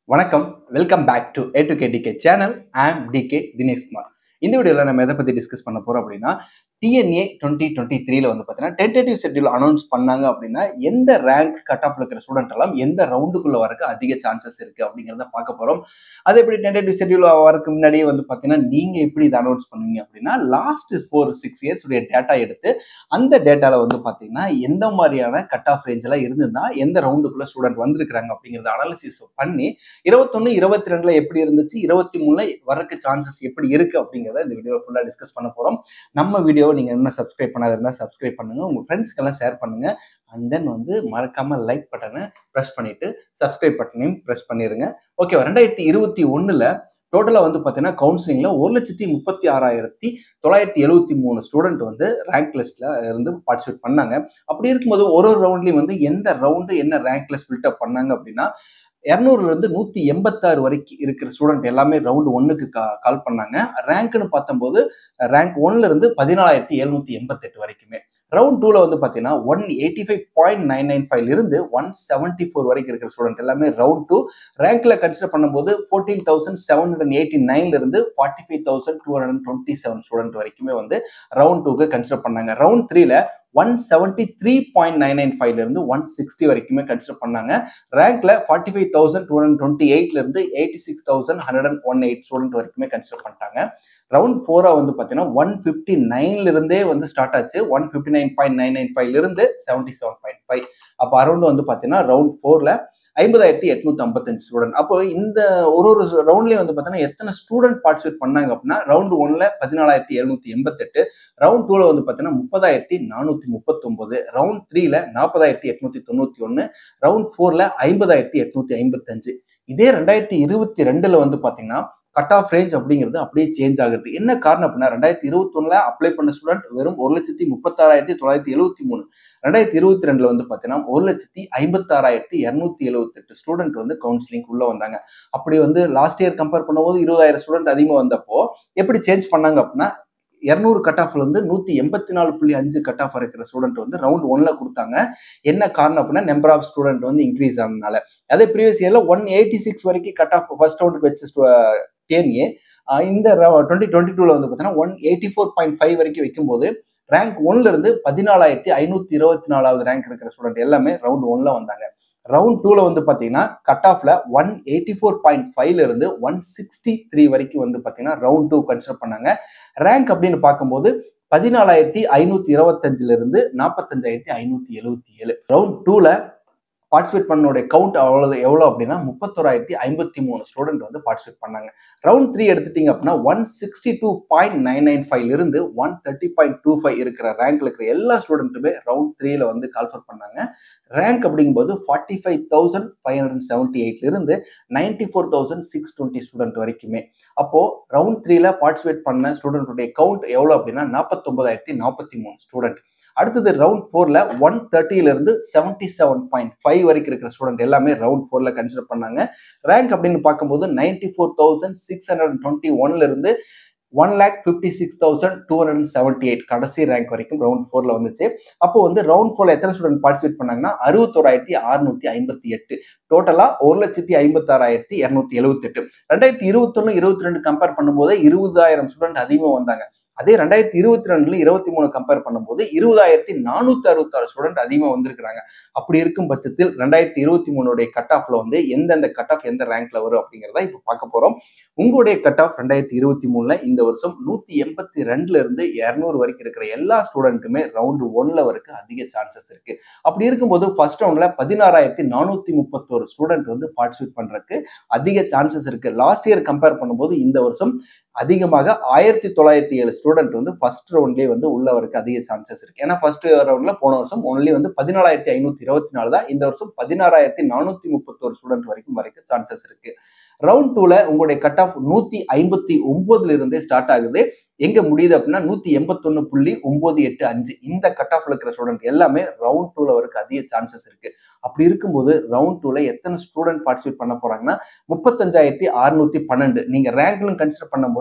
வணக்கம் welcome back to A to K DK channel ஆம் DK Dineshkumar இந்த வீடியோவில் நம்ம எதை பற்றி டிஸ்கஸ் பண்ண போகிறோம் அப்படின்னா டிஎன்ஏ டுவெண்ட்டி டுவெண்ட்டி த்ரீல வந்து பார்த்தீங்கன்னா டென்டேட்டிவ் ஷெட்யூல் அனௌன்ஸ் பண்ணாங்க அப்படின்னா எந்த ரேங்க் கட் ஆஃப்ல இருக்கிற ஸ்டூடெண்ட் எல்லாம் எந்த ரவுண்டுக்குள்ள வரக்கு அதிக சான்சஸ் இருக்கு அப்படிங்கிறத பார்க்க போறோம் அது எப்படி டென்டேட்டிவ் ஷெட்யூல் வரக்கு முன்னாடியே வந்து பார்த்தீங்கன்னா நீங்க எப்படி இதை அனௌன்ஸ் பண்ணுவீங்க அப்படின்னா லாஸ்ட் ஃபோர் சிக்ஸ் இயர்ஸ் உடைய டேட்டா எடுத்து அந்த டேட்டால வந்து பார்த்தீங்கன்னா எந்த மாதிரியான கட் ஆஃப் ரேஞ்சில் இருந்திருந்தா எந்த ரவுண்டுக்குள்ள ஸ்டூடெண்ட் வந்திருக்கிறாங்க அப்படிங்கிறத அனாலிசிஸ் பண்ணி இருபத்தொன்னு இருபத்தி ரெண்டுல எப்படி இருந்துச்சு இருபத்தி மூணுல வரக்கு சான்சஸ் எப்படி இருக்கு அப்படிங்கிறத இந்த வீடியோ ஃபுல்லா டிஸ்கஸ் பண்ண போறோம் நம்ம வீடியோவை நீங்க என்ன சப்ஸ்கிரைப் பண்ணாத இருந்தா சப்ஸ்கிரைப் பண்ணுங்க உங்க ஃப்ரெண்ட்ஸ்க்கெல்லாம் ஷேர் பண்ணுங்க அண்ட் தென் வந்து மறக்காம லைக் பட்டனை ப்ரெஸ் பண்ணிட்டு சப்ஸ்கிரைப் பட்டனையும் ப்ரெஸ் பண்ணிருங்க ஓகே ரெண்டாயிரத்தி இருபத்தி ஒண்ணுல டோட்டலாக வந்து பார்த்தீங்கன்னா கவுன்சிலிங்கில் ஒரு லட்சத்தி முப்பத்தி ஆறாயிரத்தி தொள்ளாயிரத்தி எழுபத்தி மூணு ஸ்டூடெண்ட் வந்து ரேங்க் லிஸ்ட்ல இருந்து பார்ட்டிசிபேட் பண்ணாங்க அப்படி இருக்கும்போது ஒரு ஒரு ரவுண்ட்லையும் வந்து எந்த ரவுண்டு என்ன ரேங்க் லிஸ்ட் பில்டப் பண்ணாங்க அப்படின்னா இரநூறுல இருந்து நூத்தி எண்பத்தாறு வரைக்கும் இருக்கிற ஸ்டூடெண்ட் எல்லாமே ரவுண்ட் ஒன்னுக்கு கால் பண்ணாங்க ரேங்க்னு பார்த்தம்போது ரேங்க் ஒன்ல இருந்து பதினாலாயிரத்தி எழுநூத்தி எண்பத்தெட்டு வரைக்குமே ரவுண்ட் டூல வந்து பாத்தீங்கன்னா one eighty five point nine nine ஃபைவ்ல இருந்து ஒன் செவன்டி ஃபோர் வரைக்கும் இருக்கிற ஸ்டூடெண்ட் எல்லாமே ரவுண்ட் டூ ரேங்க்ல கன்சிடர் பண்ணும்போது fourteen thousand seven hundred eighty நைன்ல இருந்து forty five thousand two hundred twenty seven student வரைக்குமே வந்து ரவுண்ட் டூக்கு கன்சிடர் பண்ணாங்க ரவுண்ட் த்ரீல one seventy three point nine nine ஃபைவ்ல இருந்து ஒன் சிக்ஸ்டி வரைக்குமே கன்சிடர் பண்ணாங்க ரேங்க்ல forty five thousand two hundred twenty எயிட்ல இருந்து eighty six thousand hundred and one eight student வரைக்குமே கன்சிடர் பண்ணிட்டாங்க ரவுண்ட் ஃபோரா வந்து பார்த்தீங்கன்னா ஒன் ஃபிஃப்டி நைன்ல இருந்தே வந்து ஸ்டார்ட் ஆச்சு one fifty nine point nine nine ஃபைவ்ல இருந்து செவன்டி செவன் பாயிண்ட் ஃபைவ் அப்போ அரௌண்ட் வந்து பார்த்தீங்கன்னா ரவுண்ட் ஃபோர்ல ஐம்பதாயிரத்தி எட்நூத்தி ஐம்பத்தஞ்சு ஸ்டூடெண்ட் அப்போ இந்த ஒரு ஒரு ரவுண்ட்லயும் வந்து பார்த்தீங்கன்னா எத்தனை ஸ்டூடெண்ட் பார்ட்டிசிபேட் பண்ணாங்க அப்படின்னா ரவுண்ட் ஒன்ல பதினாலாயிரத்தி எழுநூத்தி எண்பத்தெட்டு ரவுண்ட் டூல வந்து பார்த்தீங்கன்னா முப்பதாயிரத்தி நானூத்தி முப்பத்தொன்பது ரவுண்ட் த்ரீல நாற்பதாயிரத்தி எட்நூத்தி தொண்ணூத்தி ஒன்னு ரவுண்ட் ஃபோர்ல ஐம்பதாயிரத்தி எட்நூத்தி ஐம்பத்தஞ்சு இதே ரெண்டாயிரத்தி இருபத்தி ரெண்டுல வந்து பாத்தீங்கன்னா கட் ஆஃப் ரேஞ்ச் அப்படிங்கிறது அப்படியே சேஞ்ச் ஆகுது என்ன காரணம் அப்படின்னா ரெண்டாயிரத்தி இருபத்தொன்னுல அப்ளை பண்ண ஸ்டூடெண்ட் வெறும் ஒரு லட்சத்தி முப்பத்தாறாயிரத்தி தொள்ளாயிரத்தி எழுபத்தி மூணு ரெண்டாயிரத்தி இருபத்தி ரெண்டுல வந்து பாத்தீங்கன்னா ஒரு லட்சத்தி ஐம்பத்தாறாயிரத்தி இரநூத்தி எழுபத்தெட்டு ஸ்டூடெண்ட் வந்து கவுன்சிலிங் உள்ள வந்தாங்க அப்படி வந்து லாஸ்ட் இயர் கம்பேர் பண்ணும்போது இருபதாயிரம் ஸ்டூடெண்ட் அதிகமாக வந்தப்போ எப்படி சேஞ்ச் பண்ணாங்க அப்படின்னா இரநூறு கட் ஆஃப்ல வந்து நூத்தி எண்பத்தி நாலு புள்ளி அஞ்சு கட் ஆஃப் இருக்கிற ஸ்டூடெண்ட் வந்து ரவுண்ட் ஒன்ல கொடுத்தாங்க என்ன காரணம் அப்படின்னா நம்பர் ஆஃப் ஸ்டூடெண்ட் வந்து இன்க்ரீஸ் ஆனதுனால அதே ப்ரீவியஸ் இயர்ல ஒன் எயிட்டி சிக்ஸ் வரைக்கும் கட் ஆஃப் ஃபர்ஸ்ட் ரவுண்டுக்கு வச்ச டிஎன்ஏ இந்த டுவெண்ட்டி டுவெண்ட்டி டூல வந்து பார்த்தீங்கன்னா one eighty four point five வரைக்கும் வைக்கும்போது ரேங்க் ஒன்ல இருந்து பதினாலாயிரத்தி ஐநூத்தி இருபத்தி நாலாவது ரேங்க் இருக்கிற ஸ்டூடெண்ட் எல்லாமே ரவுண்ட் ஒன்ல வந்தாங்க ரவுண்ட் டூல வந்து பாத்தீங்கன்னா கட் ஆஃப்ல ஒன் எயிட்டி ஃபோர் பாயிண்ட் ஃபைவ்ல இருந்து ஒன் சிக்ஸ்டி த்ரீ வரைக்கும் வந்து பாத்தீங்கன்னா ரவுண்ட் டூ கன்சிடர் பண்ணாங்க ரேங்க் அப்படின்னு பார்க்கும்போது பதினாலாயிரத்தி ஐநூத்தி இருபத்தஞ்சுல இருந்து நாற்பத்தஞ்சாயிரத்தி ஐநூத்தி எழுபத்தி ஏழு ரவுண்ட் டூல பார்ட்டிசிபேட் பண்ணோடைய கவுண்ட் அவ்வளவு எவ்வளோ அப்படின்னா முப்பத்தோராயிரத்தி ஐம்பத்தி மூணு ஸ்டூடெண்ட் வந்து பார்ட்டிசிபேட் பண்ணாங்க ரவுண்ட் த்ரீ எடுத்துட்டீங்க அப்படின்னா one sixty two point nine nine ஃபைவ்ல இருந்து one thirty point two five இருக்கிற ரேங்க்ல இருக்கிற எல்லா ஸ்டூடெண்ட்டுமே ரவுண்ட் த்ரீல வந்து கால்ஃபர் பண்ணாங்க ரேங்க் அப்படிங்கும்போது forty five thousand five hundred seventy எயிட்ல இருந்து ninety four thousand six twenty student வரைக்குமே அப்போ ரவுண்ட் த்ரீல பார்ட்டிசிபேட் பண்ண ஸ்டூடெண்ட்டுடைய கவுண்ட் எவ்வளோ அப்படின்னா நாற்பத்தொன்பதாயிரத்தி நாற்பத்தி மூணு ஸ்டூடெண்ட் அடுத்தது ரவுண்ட் ஃபோர்ல ஒன் தேர்ட்டில இருந்து செவன்டி செவன் பாயிண்ட் ஃபைவ் வரைக்கும் இருக்கிற ஸ்டூடெண்ட் எல்லாமே ரவுண்ட் ஃபோர்ல கன்சிடர் பண்ணாங்க ரேங்க் அப்படின்னு பார்க்கும்போது ninety four thousand six hundred twenty ஒன்ல இருந்து one lakh fifty six thousand two hundred seventy eight கடைசி ரேங்க் வரைக்கும் ரவுண்ட் ஃபோர்ல வந்துச்சு அப்போ வந்து ரவுண்ட் ஃபோர்ல எத்தனை ஸ்டூடெண்ட் பார்ட்டிசிபேட் பண்ணாங்கன்னா அறுபத்தோராயிரத்தி அறுநூத்தி ஐம்பத்தி எட்டு டோட்டலா ஒரு லட்சத்தி ஐம்பத்தாறாயிரத்தி இரநூத்தி எழுபத்தி எட்டு ரெண்டாயிரத்தி இருபத்தொன்னு இருபத்தி ரெண்டு கம்பேர் பண்ணும்போது இருபதாயிரம் ஸ்டூடெண்ட் அதிகமாக வந்தாங்க அதே ரெண்டாயிரத்தி இருபத்தி ரெண்டுல இருபத்தி மூணு கம்பேர் பண்ணும்போது இருபதாயிரத்தி நானூத்தி அறுபத்தாறு ஸ்டூடெண்ட் அதிகமாக வந்திருக்கிறாங்க அப்படி இருக்கும் பட்சத்தில் ரெண்டாயிரத்தி இருபத்தி மூணுடைய கட் ஆஃப்ல வந்து எந்தெந்த கட் ஆஃப் எந்த ரேங்க்ல வரும் அப்படிங்கிறத இப்போ பார்க்க போறோம் உங்களுடைய கட் ஆஃப் ரெண்டாயிரத்தி இருபத்தி மூணுல இந்த வருஷம் நூத்தி எண்பத்தி ரெண்டுல இருந்து இரநூறு வரைக்கும் இருக்கிற எல்லா ஸ்டூடெண்ட்டுமே ரவுண்டு ஒன்ல வரைக்கும் அதிக சான்சஸ் இருக்கு அப்படி இருக்கும்போது ஃபர்ஸ்ட் ரவுண்ட்ல பதினாறாயிரத்தி நானூத்தி முப்பத்தோரு ஸ்டூடெண்ட் வந்து பார்ட்டிசிபேட் பண்றதுக்கு அதிக சான்சஸ் இருக்கு லாஸ்ட் இயர் கம்பேர் பண்ணும்போது இந்த வருஷம் அதிகமாக ஆயிரத்தி தொள்ளாயிரத்தி ஏழு ஸ்டூடெண்ட் வந்து ஃபர்ஸ்ட் ரவுண்ட்லேயே வந்து உள்ளவருக்கு அதிக சான்சஸ் இருக்கு ஏன்னா ஃபர்ஸ்ட் ரவுண்ட்ல போன வருஷம் ஒன்லி வந்து பதினாலாயிரத்தி ஐநூத்தி இருபத்தி நாலு தான் இந்த வருஷம் பதினாறாயிரத்தி நானூத்தி முப்பத்தோரு ஸ்டூடெண்ட் வரைக்கும் வரைக்கும் சான்சஸ் இருக்கு ரவுண்ட் டூல உங்களுடைய கட் ஆஃப் நூத்தி ஐம்பத்தி ஒன்பதுல இருந்தே ஸ்டார்ட் ஆகுது எங்க முடியுது அப்படின்னா நூத்தி எண்பத்தொன்னு புள்ளி ஒன்பது எட்டு அஞ்சு இந்த கட் ஆஃப்ல இருக்கிற ஸ்டூடெண்ட் எல்லாமே ரவுண்ட் டூல வரைக்கும் அதிக சான்சஸ் இருக்கு அப்படி இருக்கும்போது ரவுண்ட் டூல எத்தனை ஸ்டூடெண்ட் பார்ட்டிசிபேட் பண்ண போறாங்கன்னா முப்பத்தஞ்சாயிரத்தி அறுநூத்தி பன்னெண்டு நீங்க ரேங்க்லும் கன்சிடர் பண்ணும்போது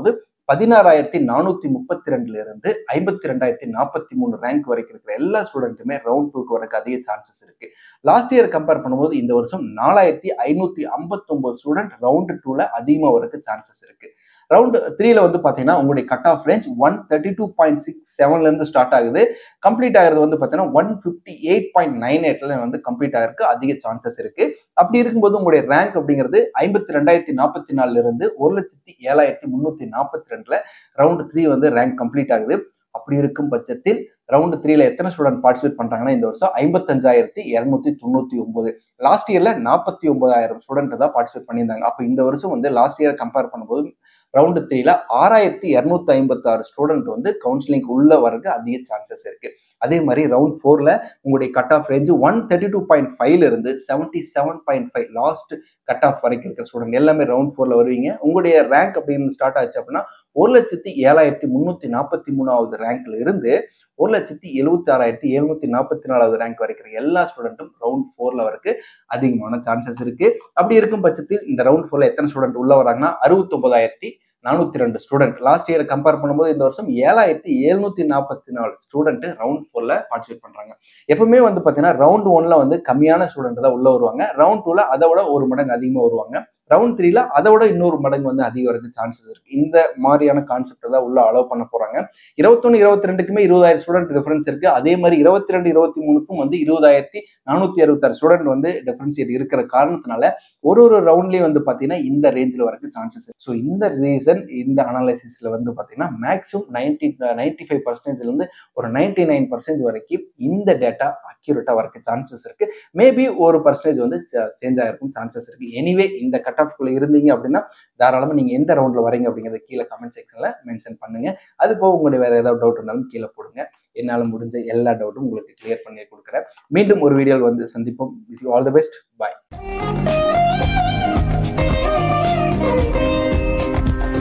பதினாறாயிரத்தி நானூத்தி முப்பத்தி ரெண்டுல இருந்து ஐம்பத்தி ரெண்டாயிரத்தி நாற்பத்தி மூணு ரேங்க் வரைக்கும் இருக்கிற எல்லா ஸ்டூடெண்ட்டுமே ரவுண்ட் டூக்கு வரக்கு அதிக சான்சஸ் இருக்கு லாஸ்ட் இயர் கம்பேர் பண்ணும்போது இந்த வருஷம் நாலாயிரத்தி ஐநூத்தி ஐம்பத்தொன்பது ஸ்டூடெண்ட் ரவுண்ட் டூல அதிகமாக வரக்கு சான்சஸ் இருக்கு ரவுண்ட் த்ரீல வந்து பாத்தீங்கன்னா உங்களுடைய cut off range one thirty two point six செவன்ல இருந்து ஸ்டார்ட் ஆகுது கம்ப்ளீட் ஆகிறது வந்து பாத்தீங்கன்னா one fifty eight point nine எயிட்ல வந்து கம்ப்ளீட் ஆகிறதுக்கு அதிக சான்சஸ் இருக்கு அப்படி இருக்கும்போது உங்களுடைய ரேங்க் அப்படிங்கிறது ஐம்பத்தி ரெண்டாயிரத்தி நாற்பத்தி நாலுல இருந்து ஒரு லட்சத்தி ஏழாயிரத்தி முன்னூத்தி நாற்பத்தி ரெண்டுல ரவுண்ட் த்ரீ வந்து ரேங்க் கம்ப்ளீட் ஆகுது அப்படி இருக்கும் பட்சத்தில் ரவுண்ட் த்ரீல எத்தனை ஸ்டூடெண்ட் பார்ட்டிசிபேட் பண்றாங்கன்னா இந்த வருஷம் ஐம்பத்தஞ்சாயிரத்தி இரநூத்தி தொண்ணூத்தி ஒன்பது லாஸ்ட் இயர்ல நாற்பத்தி ஒன்பதாயிரம் ஸ்டூடெண்ட் தான் பார்ட்டிசிபேட் பண்ணியிருந்தாங்க அப்போ இந்த வருஷம் வந்து லாஸ்ட் இயர் கம்பேர் பண்ணும்போது ரவுண்டு த்ரீல ஆறாயிரத்தி இரநூத்தி ஐம்பத்தி ஆறு ஸ்டூடெண்ட் வந்து கவுன்சிலிங் உள்ள வரக்கு அதிக சான்சஸ் இருக்கு அதே மாதிரி ரவுண்ட் ஃபோர்ல உங்களுடைய cut off range one thirty two point ஃபைவ்ல இருந்து seventy seven point five last cut off வரைக்கும் இருக்கிற ஸ்டூடெண்ட் எல்லாமே ரவுண்ட் ஃபோர்ல வருவீங்க உங்களுடைய ரேங்க் அப்படின்னு ஸ்டார்ட் ஆச்சு அப்படின்னா ஒரு லட்சத்தி ஏழாயிரத்தி முன்னூத்தி நாற்பத்தி மூணாவது ரேங்க்ல இருந்து ஒரு லட்சத்தி எழுபத்தி ஆறாயிரத்தி எழுநூத்தி நாற்பத்தி நாலாவது ரேங்க் வரைக்கிற எல்லா ஸ்டூடெண்ட்டும் ரவுண்ட் ஃபோர்ல வரக்கு அதிகமான சான்சஸ் இருக்கு அப்படி இருக்கும் பட்சத்தில் இந்த ரவுண்ட் ஃபோர்ல எத்தனை ஸ்டூடெண்ட் உள்ள வராங்கன்னா அறுபத்தொன்பதாயிரத்தி நானூத்தி ரெண்டு ஸ்டூடெண்ட் லாஸ்ட் இயர் கம்பேர் பண்ணும்போது இந்த வருஷம் ஏழாயிரத்தி எழுநூத்தி நாற்பத்தி நாலு ஸ்டூடெண்ட் ரவுண்ட் ஃபோர்ல பார்ட்டிசிபேட் பண்றாங்க எப்பவுமே வந்து பாத்தீங்கன்னா ரவுண்ட் ஒன்ல வந்து கம்மியான ஸ்டூடெண்ட் தான் உள்ள வருவாங்க ரவுண்ட் டூல அதை விட ஒரு மடங்கு அதிகமா வருவாங்க ரவுண்ட் த்ரீல அதை விட இன்னொரு மடங்கு வந்து அதிக வரது சான்சஸ் இருக்கு இந்த மாதிரியான கான்செப்ட் தான் உள்ள அலோவ் பண்ண போறாங்க இருபத்தொன்னு இருபத்தி ரெண்டுக்குமே இருபதாயிரம் ஸ்டூடெண்ட் டிஃபரன்ஸ் இருக்கு அதே மாதிரி இருபத்தி ரெண்டு இருபத்தி மூணுக்கும் வந்து இருபதாயிரத்தி நானூத்தி அறுபத்தாறு ஸ்டூடெண்ட் வந்து டிஃபரன்ஷியேட் இருக்கிற காரணத்தினால ஒரு ஒரு ரவுண்ட்லயும் வந்து பாத்தீங்கன்னா இந்த ரேஞ்சில் வரக்கு சான்சஸ் இருக்கு ஸோ இந்த ரீசன் இந்த அனாலிசிஸ்ல வந்து பாத்தீங்கன்னா மேக்ஸிமம் நைன்டி நைன்டி ஃபைவ் பர்சன்டேஜ்ல இருந்து ஒரு நைன்டி நைன் பர்சன்டேஜ் வரைக்கும் இந்த டேட்டா அக்யூரேட்டா வரக்கு சான்சஸ் இருக்கு மேபி ஒரு பர்சன்டேஜ் வந்து சேஞ்ச் ஆகிருக்கும் சான்சஸ் இருக்கு எனிவே இந்த கட் ஆஃப்குள்ள இருந்தீங்க அப்படின்னா தாராளமாக நீங்க எந்த ரவுண்ட்ல வரீங்க அப்படிங்கிறத கீழே கமெண்ட் செக்ஷன்ல மென்ஷன் பண்ணுங்க அது போக உங்களுடைய வேற ஏதாவது டவுட் இருந்தாலும் கீழே போடுங்க என்னால் முடிஞ்ச எல்லா டவுட்டும் உங்களுக்கு கிளியர் பண்ணி கொடுக்குறேன் மீண்டும் ஒரு வீடியோவில் வந்து சந்திப்போம் ஆல் தி பெஸ்ட் பாய்